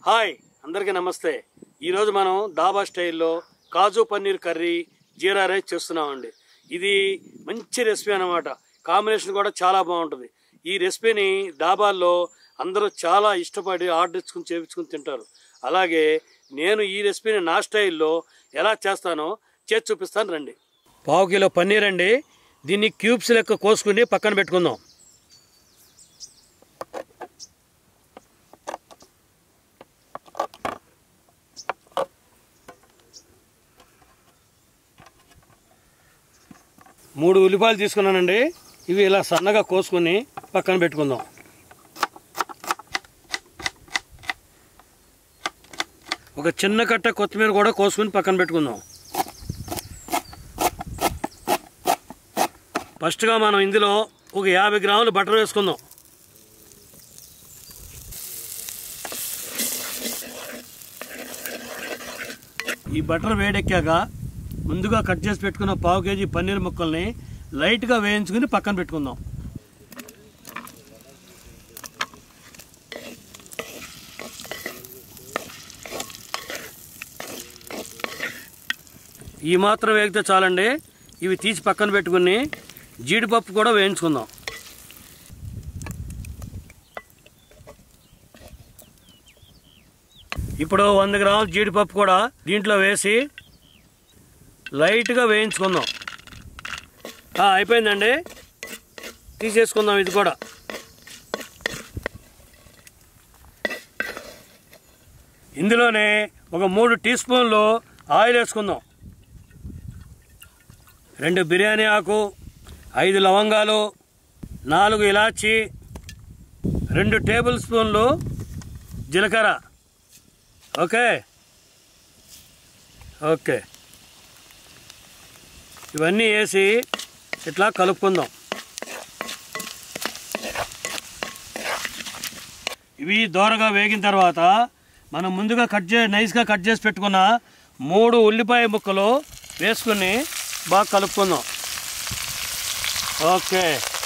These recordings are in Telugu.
హాయ్ అందరికీ నమస్తే ఈరోజు మనం డాబా స్టైల్లో కాజు పన్నీర్ కర్రీ జీరా రైస్ చేస్తున్నామండి ఇది మంచి రెసిపీ అన్నమాట కాంబినేషన్ కూడా చాలా బాగుంటుంది ఈ రెసిపీని డాబాల్లో అందరూ చాలా ఇష్టపడి ఆర్డర్ ఇచ్చుకుని చేపించుకుని తింటారు అలాగే నేను ఈ రెసిపీని నా స్టైల్లో ఎలా చేస్తానో చేసి చూపిస్తాను రండి పావు కిలో పన్నీర్ అండి దీన్ని క్యూబ్స్ లెక్క కోసుకుని పక్కన పెట్టుకుందాం మూడు ఉల్లిపాయలు తీసుకున్నానండి ఇవి ఇలా సన్నగా కోసుకొని పక్కన పెట్టుకుందాం ఒక చిన్న కట్ట కొత్తిమీర కూడా కోసుకొని పక్కన పెట్టుకుందాం ఫస్ట్గా మనం ఇందులో ఒక యాభై గ్రాములు బటర్ వేసుకుందాం ఈ బటర్ వేడెక్కాక ముందుగా కట్ చేసి పెట్టుకున్న పావు కేజీ పన్నీర్ ముక్కల్ని లైట్గా వేయించుకుని పక్కన పెట్టుకుందాం ఈ మాత్రం వేగితే చాలండి ఇవి తీసి పక్కన పెట్టుకుని జీడిపప్పు కూడా వేయించుకుందాం ఇప్పుడు వంద గ్రాముల జీడిపప్పు కూడా దీంట్లో వేసి లైట్గా వేయించుకుందాం ఆ, అయిపోయిందండి తీసేసుకుందాం ఇది కూడా ఇందులోనే ఒక మూడు టీ స్పూన్లు ఆయిల్ వేసుకుందాం రెండు బిర్యానీ ఆకు ఐదు లవంగాలు నాలుగు ఇలాచి రెండు టేబుల్ స్పూన్లు జీలకర్ర ఓకే ఓకే ఇవన్నీ వేసి ఇట్లా కలుపుకుందాం ఇవి దోరగా వేగిన తర్వాత మనం ముందుగా కట్ చే నైస్గా కట్ చేసి పెట్టుకున్న మూడు ఉల్లిపాయ ముక్కలు వేసుకుని బాగా కలుపుకుందాం ఓకే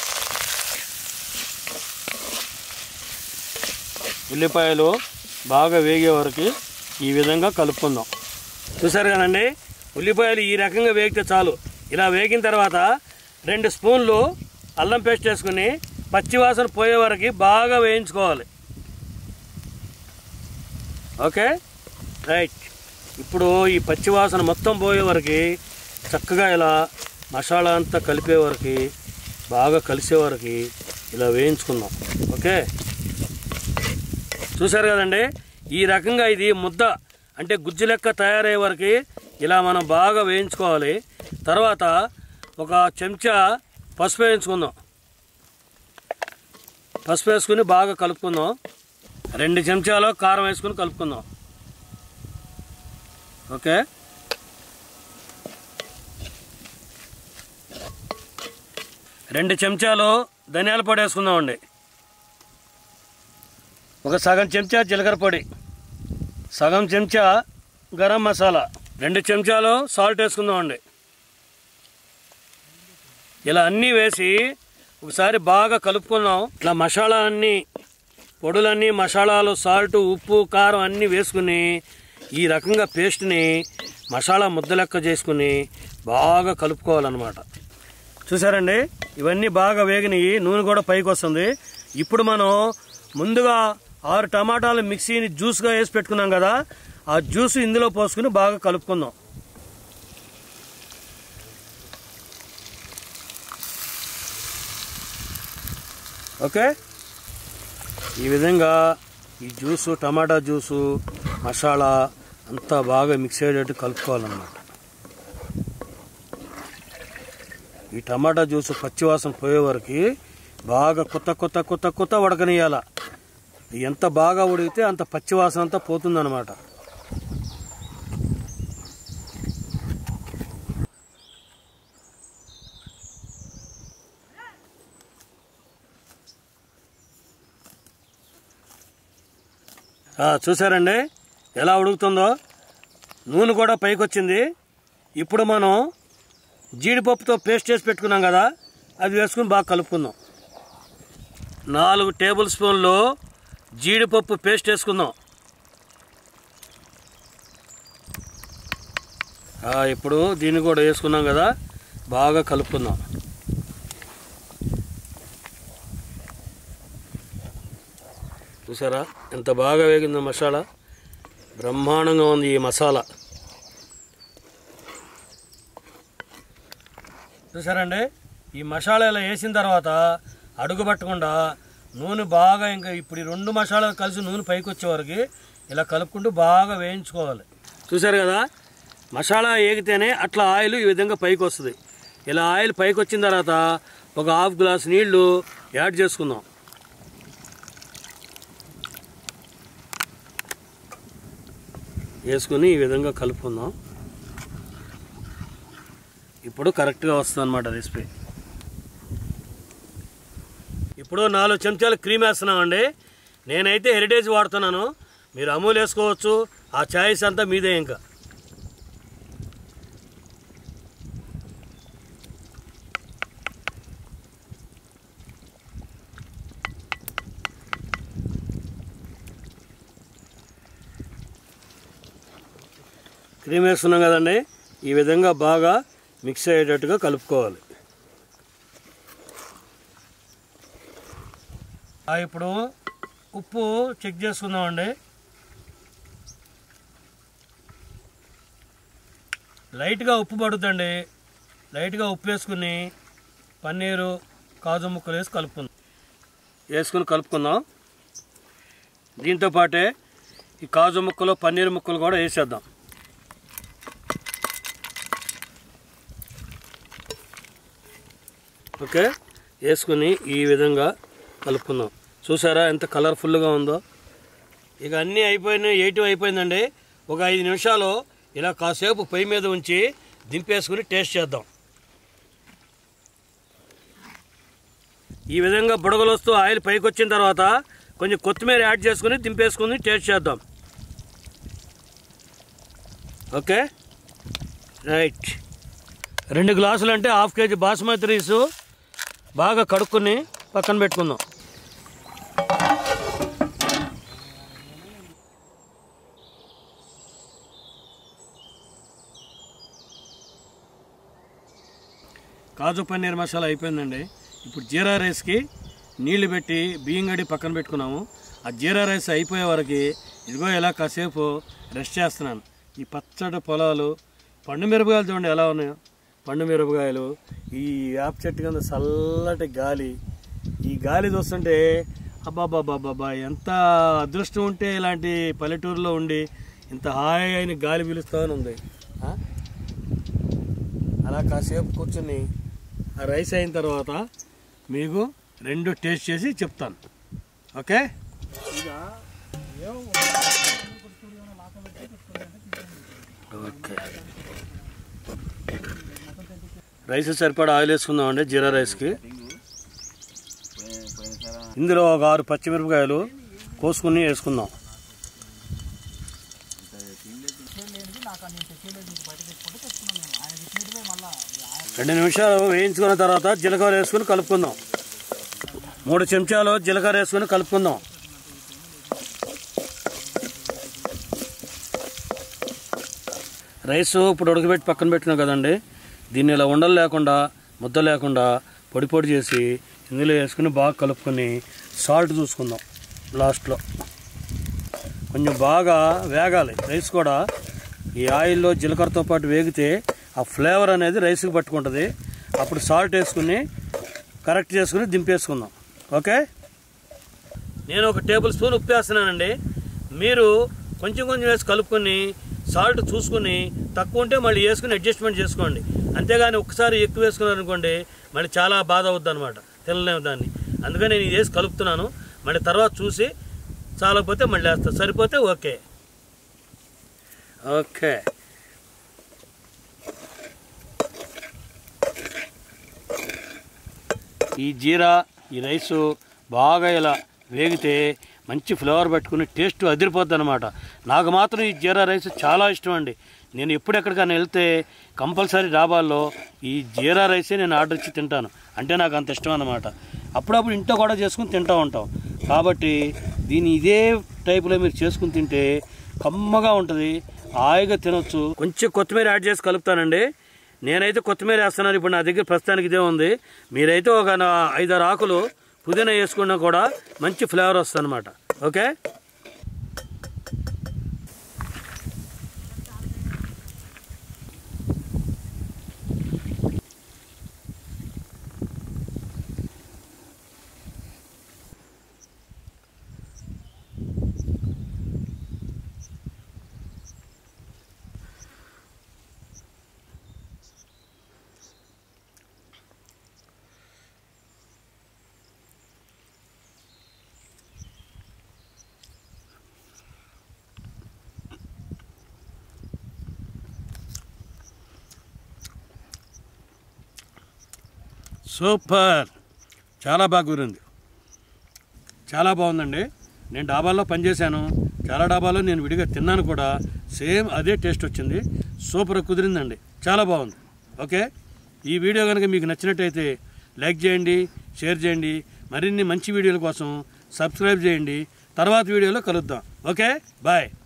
ఉల్లిపాయలు బాగా వేగే వరకు ఈ విధంగా కలుపుకుందాం చూసారు కదండి ఉల్లిపాయలు ఈ రకంగా వేగితే చాలు ఇలా వేగిన తర్వాత రెండు స్పూన్లు అల్లం పేస్ట్ వేసుకుని పచ్చివాసన పోయే వరకు బాగా వేయించుకోవాలి ఓకే రైట్ ఇప్పుడు ఈ పచ్చివాసన మొత్తం పోయే వరకు చక్కగా ఇలా మసాలా అంతా కలిపే వరకు బాగా కలిసే వరకు ఇలా వేయించుకుందాం ఓకే చూసారు కదండి ఈ రకంగా ఇది ముద్ద అంటే గుజ్జు లెక్క తయారయ్యే వరకు ఇలా మనం బాగా వేయించుకోవాలి తర్వాత ఒక చెంచా పసుపు వేయించుకుందాం పసుపు వేసుకుని బాగా కలుపుకుందాం రెండు చెంచాలు కారం వేసుకుని కలుపుకుందాం ఓకే రెండు చెంచాలు ధనియాల పొడి వేసుకుందామండి ఒక సగం చెంచా జీలకర్ర పొడి సగం చెంచా గరం మసాలా రెండు చెంచాలు సాల్ట్ వేసుకుందామండి ఇలా అన్నీ వేసి ఒకసారి బాగా కలుపుకుందాం ఇట్లా మసాలా అన్నీ పొడులన్నీ మసాలాలు సాల్ట్ ఉప్పు కారం అన్నీ వేసుకుని ఈ రకంగా పేస్ట్ని మసాలా ముద్ద లెక్క చేసుకుని బాగా కలుపుకోవాలన్నమాట చూసారండి ఇవన్నీ బాగా వేగినాయి నూనె కూడా పైకి వస్తుంది ఇప్పుడు మనం ముందుగా ఆరు టమాటాలు మిక్సీని జ్యూస్గా వేసి పెట్టుకున్నాం కదా ఆ జ్యూస్ ఇందులో పోసుకుని బాగా కలుపుకుందాం ఓకే ఈ విధంగా ఈ జ్యూసు టమాటా జ్యూసు మసాలా అంతా బాగా మిక్స్ అయ్యేటట్టు కలుపుకోవాలన్నమాట ఈ టమాటా జ్యూస్ పచ్చివాసన పోయే వరకు బాగా కొత్త కొత్త కొత్త కొత్త ఉడకనియాల ఎంత బాగా ఉడికితే అంత పచ్చివాసన అంతా పోతుందన్నమాట ఆ, చూసారండి ఎలా ఉడుకుతుందో నూనె కూడా పైకి వచ్చింది ఇప్పుడు మనం జీడిపప్పుతో పేస్ట్ చేసి పెట్టుకున్నాం కదా అది వేసుకుని బాగా కలుపుకుందాం నాలుగు టేబుల్ స్పూన్లు జీడిపప్పు పేస్ట్ వేసుకుందాం ఆ, ఇప్పుడు దీన్ని కూడా వేసుకున్నాం కదా బాగా కలుపుకుందాం చూసారా ఎంత బాగా వేగిందో మసాలా బ్రహ్మాండంగా ఉంది ఈ మసాలా చూసారండి ఈ మసాలా ఇలా వేసిన తర్వాత అడుగు పట్టకుండా నూనె బాగా ఇంకా ఇప్పుడు ఈ రెండు మసాలాలు కలిసి నూనె పైకి వచ్చే వరకు ఇలా కలుపుకుంటూ బాగా వేయించుకోవాలి చూసారు కదా మసాలా ఏగితేనే అట్లా ఆయిల్ ఈ విధంగా పైకి వస్తుంది ఇలా ఆయిల్ పైకి వచ్చిన తర్వాత ఒక హాఫ్ గ్లాస్ నీళ్లు యాడ్ చేసుకుందాం వేసుకుని ఈ విధంగా కలుపుకుందాం ఇప్పుడు కరెక్ట్గా వస్తుంది అనమాట రెసిపీ ఇప్పుడు నాలుగు చెంచాలు క్రీమ్ వేస్తున్నామండి నేనైతే హెరిటేజ్ వాడుతున్నాను మీరు అమూల్ వేసుకోవచ్చు ఆ ఛాయిస్ అంతా మీదే ఇంకా క్రీమ్ వేస్తున్నాం కదండి ఈ విధంగా బాగా మిక్స్ అయ్యేటట్టుగా కలుపుకోవాలి ఆ, ఇప్పుడు ఉప్పు చెక్ చేసుకుందామండి లైట్గా ఉప్పు పడుతుందండి లైట్గా ఉప్పు వేసుకుని పన్నీరు కాజు ముక్కలు వేసి కలుపుకుందాం వేసుకుని కలుపుకుందాం దీంతో పాటే ఈ కాజు ముక్కలు పన్నీర్ ముక్కలు కూడా వేసేద్దాం ఓకే వేసుకుని ఈ విధంగా కలుపుకుందాం చూసారా ఎంత కలర్ఫుల్గా ఉందో ఇక అన్నీ అయిపోయినాయి ఎయిట్ అయిపోయిందండి ఒక ఐదు నిమిషాలు ఇలా కాసేపు పొయ్యి మీద ఉంచి దింపేసుకుని టేస్ట్ చేద్దాం ఈ విధంగా బుడగలు వస్తూ ఆయిల్ పైకి వచ్చిన తర్వాత కొంచెం కొత్తిమీర యాడ్ చేసుకుని దింపేసుకుని టేస్ట్ చేద్దాం ఓకే రైట్ రెండు గ్లాసులు అంటే హాఫ్ కేజీ బాస్మతి రైసు బాగా కడుక్కుని పక్కన పెట్టుకుందాం కాజు పన్నీర్ మసాలా అయిపోయిందండి ఇప్పుడు జీరా రైస్కి నీళ్లు పెట్టి బియ్యం గడి పక్కన పెట్టుకున్నాము ఆ జీరా రైస్ అయిపోయే వరకు ఇదిగో ఇలా కాసేపు రెస్ట్ చేస్తున్నాను ఈ పచ్చడి పొలాలు పండు మిరపకాయలు చూడండి ఎలా ఉన్నాయో పండు మిరపకాయలు ఈ వేప చెట్టు కింద చల్లటి గాలి ఈ గాలి చూస్తుంటే అబ్బాబాబాబాబా ఎంత అదృష్టం ఉంటే ఇలాంటి పల్లెటూరులో ఉండి ఇంత హాయి అయిన గాలి పిలుస్తామని ఉంది ఆ? అలా కాసేపు కూర్చుని ఆ రైస్ అయిన తర్వాత మీకు రెండు టేస్ట్ చేసి చెప్తాను ఓకే ఓకే రైస్ సరిపడా ఆయిల్ వేసుకుందామండి జీరా రైస్కి ఇందులో ఒక ఆరు పచ్చిమిరపకాయలు కోసుకుని వేసుకుందాం రెండు నిమిషాలు వేయించుకున్న తర్వాత జీలకర్ర వేసుకుని కలుపుకుందాం మూడు చెంచాలు జీలకర్ర వేసుకుని కలుపుకుందాం రైస్ ఇప్పుడు ఉడకబెట్టి పక్కన పెట్టినాం కదండి దీన్ని ఇలా ఉండలు లేకుండా ముద్ద లేకుండా పొడి పొడి చేసి ఇందులో వేసుకుని బాగా కలుపుకొని సాల్ట్ చూసుకుందాం లాస్ట్లో కొంచెం బాగా వేగాలి రైస్ కూడా ఈ ఆయిల్లో జీలకర్రతో పాటు వేగితే ఆ ఫ్లేవర్ అనేది రైస్కి పట్టుకుంటుంది అప్పుడు సాల్ట్ వేసుకుని కరెక్ట్ చేసుకుని దింపేసుకుందాం ఓకే నేను ఒక టేబుల్ స్పూన్ ఉప్పు వేస్తున్నానండి మీరు కొంచెం కొంచెం వేసి కలుపుకొని సాల్ట్ చూసుకుని తక్కువ ఉంటే మళ్ళీ వేసుకుని అడ్జస్ట్మెంట్ చేసుకోండి అంతేగాని ఒక్కసారి ఎక్కువ వేసుకున్నారనుకోండి మళ్ళీ చాలా బాధ అవుద్ది అనమాట తినలేము దాన్ని అందుకని నేను ఇది వేసి కలుపుతున్నాను మళ్ళీ తర్వాత చూసి చాలకపోతే మళ్ళీ వేస్తా సరిపోతే ఓకే ఓకే ఈ జీరా ఈ రైసు బాగా ఇలా వేగితే మంచి ఫ్లేవర్ పెట్టుకుని టేస్ట్ అదిరిపోద్ది అనమాట నాకు మాత్రం ఈ జీరా రైస్ చాలా ఇష్టం అండి నేను ఎప్పుడెక్కడికైనా వెళ్తే కంపల్సరీ డాబాల్లో ఈ జీరా రైసే నేను ఆర్డర్ ఇచ్చి తింటాను అంటే నాకు అంత ఇష్టం అనమాట అప్పుడప్పుడు ఇంట్లో కూడా చేసుకుని తింటూ ఉంటాం కాబట్టి దీన్ని ఇదే టైపులో మీరు చేసుకుని తింటే కమ్మగా ఉంటుంది హాయిగా తినొచ్చు కొంచెం కొత్తిమీర యాడ్ చేసి కలుపుతానండి నేనైతే కొత్తిమీర వేస్తున్నాను ఇప్పుడు నా దగ్గర ప్రస్తుతానికి ఇదే ఉంది మీరైతే ఒక నా- ఐదారు ఆకులు పుదీనా వేసుకున్నా కూడా మంచి ఫ్లేవర్ వస్తుంది అనమాట ఓకే సూపర్ చాలా బాగా కుదిరింది చాలా బాగుందండి నేను డాబాల్లో పనిచేశాను చాలా డాబాలో నేను విడిగా తిన్నాను కూడా సేమ్ అదే టేస్ట్ వచ్చింది సూపర్ కుదిరిందండి చాలా బాగుంది ఓకే ఈ వీడియో కనుక మీకు నచ్చినట్టయితే లైక్ చేయండి షేర్ చేయండి మరిన్ని మంచి వీడియోల కోసం సబ్స్క్రైబ్ చేయండి తర్వాత వీడియోలో కలుద్దాం ఓకే బాయ్